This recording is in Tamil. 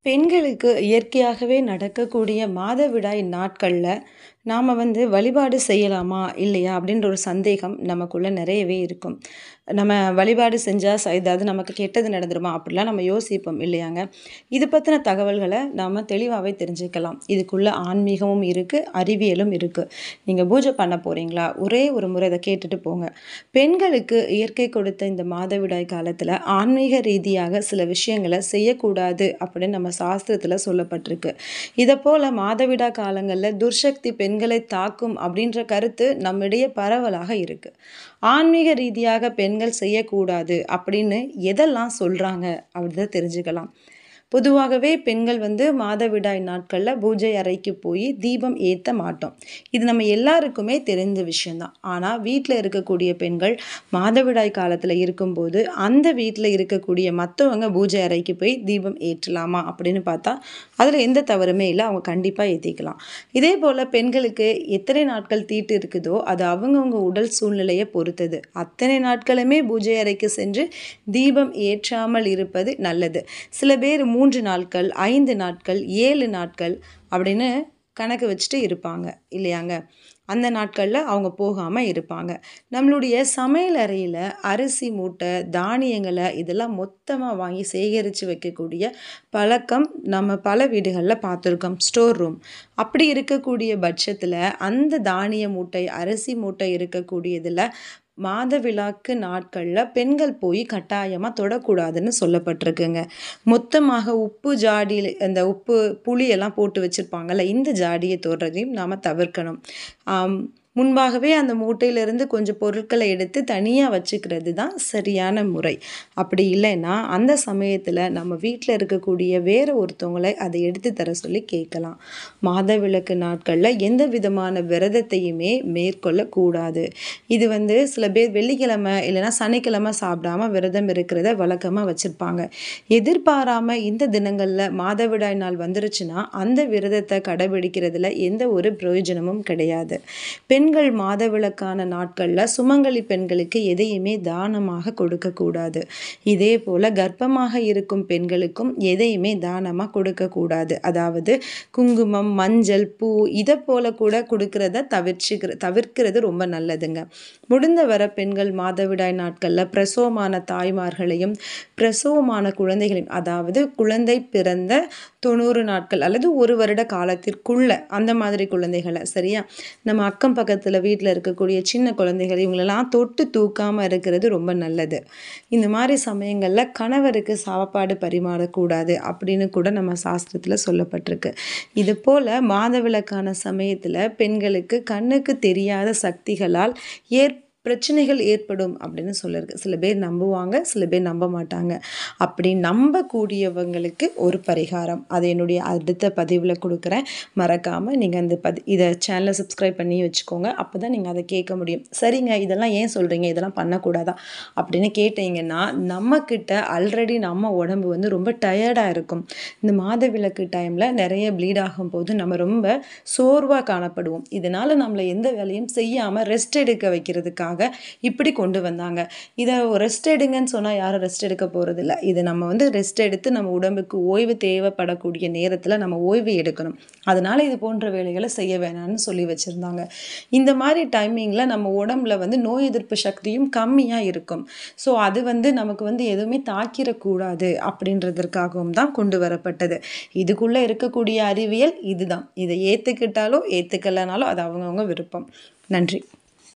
பெண்களுக்கு இயற்கையாகவே நடக்கக்கூடிய மாதவிடாய் நாட்கள்ல, நாம வந்து வழிபாடு செய்யலாமா? இல்லையா? அப்படின்ற ஒரு சந்தேகம் நமக்குள்ள நிறையவே இருக்கும். நம்ம வழிபாடு செஞ்சா ச ஏதாவது நமக்கு கெட்டது நடந்துருமா? அப்படிலாம் நம்ம யோசிப்போம் இல்லையாங்க? இது பத்தின தகவல்கள நாம தெளிவாவே தெரிஞ்சுக்கலாம். இதுக்குள்ள ஆன்மீகமும் இருக்கு, அறிவியலும் இருக்கு. நீங்க பூஜை பண்ண போறீங்களா? ஒரே ஒரு முறை இத கேட்டுட்டு போங்க. பெண்களுக்கு இயற்கை கொடுத்த இந்த மாதவிடாய் காலத்துல ஆன்மீக ரீதியாக சில விஷயங்கள செய்யக்கூடாது அப்படின்னு நம்ம சாஸ்திரத்துல சொல்லப்பட்டிருக்கு. இதப்போல மாதவிடா காலங்கள்ல துர்சக்தி பெண்களை தாக்கும் அப்படின்ற கருத்து நம்மிடையே பரவலாக இருக்கு. ஆன்மீக ரீதியாக பெண்கள் செய்யக்கூடாது அப்படின்னு எதெல்லாம் சொல்றாங்க? அப்படின்றத தெரிஞ்சுக்கலாம். பொதுவாகவே பெண்கள் வந்து மாதவிடாய் நாட்கள்ல பூஜை அறைக்கு போயி தீபம் ஏத்த மாட்டோம். இது நம்ம எல்லாருக்குமே தெரிந்த விஷயம் தான். ஆனா வீட்ல இருக்கக்கூடிய பெண்கள் மாதவிடாய் காலத்துல இருக்கும்போது, அந்த வீட்ல இருக்கக்கூடிய மத்தவங்க பூஜை அறைக்கு போய் தீபம் ஏற்றலாமா? அப்படின்னு பார்த்தா, அதுல எந்த தவறுமே இல்ல. அவங்க கண்டிப்பா ஏத்திக்கலாம். இதேபோல பெண்களுக்கு எத்தனை நாட்கள் தீட்டு இருக்குதோ, அது அவங்கவங்க உடல் சூழ்நிலைய பொறுத்தது. அத்தனை நாட்களுமே பூஜை அறைக்கு சென்று தீபம் ஏற்றாமல் இருப்பது நல்லது. சில பேர் 3 நாட்கள், 5 நாட்கள், 7 நாட்கள் அப்படின்னு கணக்கு வச்சுட்டு இருப்பாங்க. இல்லையாங்க? அந்த நாட்கள்ல அவங்க போகாம இருப்பாங்க. நம்மளுடைய சமையல் அறையில அரிசி மூட்டை, தானியங்கள இதெல்லாம் மொத்தமா வாங்கி சேகரிச்சு வைக்கக்கூடிய பழக்கம் நம்ம பல வீடுகள்ல பார்த்துருக்கோம். Store room. அப்படி இருக்கக்கூடிய பட்சத்துல, அந்த தானிய மூட்டை, அரிசி மூட்டை இருக்கக்கூடியதுல மாதவிலக்கு நாட்கள்ல பெண்கள் போய் கட்டாயமா தொடக்கூடாதுன்னு சொல்லப்பட்டிருக்குங்க. மொத்தமாக உப்பு ஜாடியில அந்த உப்பு, புளி எல்லாம் போட்டு வச்சிருப்பாங்கல்ல, இந்த ஜாடிய தொடுறதையும் நாம தவிர்க்கணும். ஆம். முன்பாகவே அந்த மூட்டையிலிருந்து கொஞ்சம் பொருட்கள எடுத்து தனியா வச்சுக்கிறது தான் சரியான முறை. அப்படி இல்லைன்னா, அந்த சமயத்துல நம்ம வீட்ல இருக்கக்கூடிய வேற ஒருத்தவங்கள அத எடுத்து தர சொல்லி கேட்கலாம். மாதவிலக்கு நாட்கள்ல எந்த விதமான விரதத்தையுமே மேற்கொள்ளக்கூடாது. இது வந்து சில பேர் வெள்ளிக்கிழமை இல்லைன்னா சனிக்கிழமை சாப்பிடாம விரதம் இருக்கிறத வழக்கமா வச்சிருப்பாங்க. எதிர்பாராம இந்த தினங்கள்ல மாதவிடாய் நாள் வந்துருச்சுன்னா, அந்த விரதத்த கடைபிடிக்கிறதுல எந்த ஒரு பிரயோஜனமும் கிடையாது. பெண்கள் மாதவிலக்கான நாட்கள்ல சுமங்கலி பெண்களுக்கு எதையுமே தானமாக கொடுக்கக்கூடாது. இதேபோல கர்ப்பமாக இருக்கும் பெண்களுக்கும் எதையுமே தானமா கொடுக்கக்கூடாது. அதாவது குங்குமம், மஞ்சள், பூ இதப்போல கூட குடுக்கிறத தவிர்ச்சுக்கிற தவிர்க்கிறது ரொம்ப நல்லதுங்க. முடிந்தவரை பெண்கள் மாதவிடாய் நாட்கள்ல பிரசவமான தாய்மார்களையும், பிரசவமான குழந்தைகளையும் அதாவது குழந்தை பிறந்த 90 நாட்கள் அல்லது 1 வருட காலத்திற்குள்ள அந்த மாதிரி குழந்தைகள சரியா? நம்ம அக்கம் பக்கத்துல வீட்ல இருக்கக்கூடிய சின்ன குழந்தைகள் இவங்களலாம் தொட்டு தூக்காம இருக்கிறது ரொம்ப நல்லது. இந்த மாரி சமயங்கள்ல கணவருக்கு சாப்பாடு பரிமாறக்கூடாது அப்படின்னு கூட நம்ம சாஸ்திரத்துல சொல்லப்பட்டிருக்கு. இதுபோல மாதவிலக்கான சமயத்துல பெண்களுக்கு கண்ணுக்கு தெரியாத சக்திகளால் ஏற் பிரச்சனைகள் ஏற்படும் அப்படின்னு சொல்லிருக்கு. சில பேர் நம்புவாங்க, சில பேர் நம்ப மாட்டாங்க. அப்படி நம்பக்கூடியவங்களுக்கு ஒரு பரிகாரம். அத என்னுடைய அடுத்த பதிவுல குடுக்குறேன். மறக்காம நீங்க அந்த பதி இத சேனல சப்ஸ்கிரைப் பண்ணி வச்சுக்கோங்க. அப்பதான் நீங்க அத கேட்க முடியும். சரிங்க இதெல்லாம் ஏன் சொல்றீங்க? இதெல்லாம் பண்ணக்கூடாதா? அப்படின்னு கேட்டீங்கன்னா, நம்மகிட்ட ஆல்ரெடி நம்ம உடம்பு வந்து ரொம்ப டயர்டா இருக்கும். இந்த மாதவிலக்கு டைம்ல நெறைய ப்ளீட் ஆகும்போது நம்ம ரொம்ப சோர்வா காணப்படுவோம். இதனால நம்மள எந்த வேலையும் செய்யாம ரெஸ்ட் எடுக்க வைக்கிறதுக்காக இப்படி கொண்டு வந்தாங்க. இத ரெஸ்ட் எடுங்கன்னு சொன்னா யாரும் ரெஸ்ட் எடுக்க போறதில்ல. இது நம்ம வந்து ரெஸ்ட் எடுத்து நம்ம உடம்புக்கு ஓய்வு தேவைப்படக்கூடிய நேரத்துல நம்ம ஓய்வு எடுக்கணும். அதனால இது போன்ற வேலைகள செய்ய வேணாம்னு சொல்லி வச்சிருந்தாங்க. இந்த மாரி டைமிங்ல நம்ம உடம்புல வந்து நோய் எதிர்ப்பு சக்தியும் கம்மியா இருக்கும். ஸோ அது வந்து நமக்கு வந்து எதுவுமே தாக்கிரக்கூடாது அப்படின்றதற்காகவும் தான் கொண்டு வரப்பட்டது. இதுக்குள்ள இருக்கக்கூடிய அறிவியல் இதுதான். இத ஏத்துக்கிட்டாலும், ஏத்துக்கலனாலும் அது அவங்கவங்க விருப்பம். நன்றி.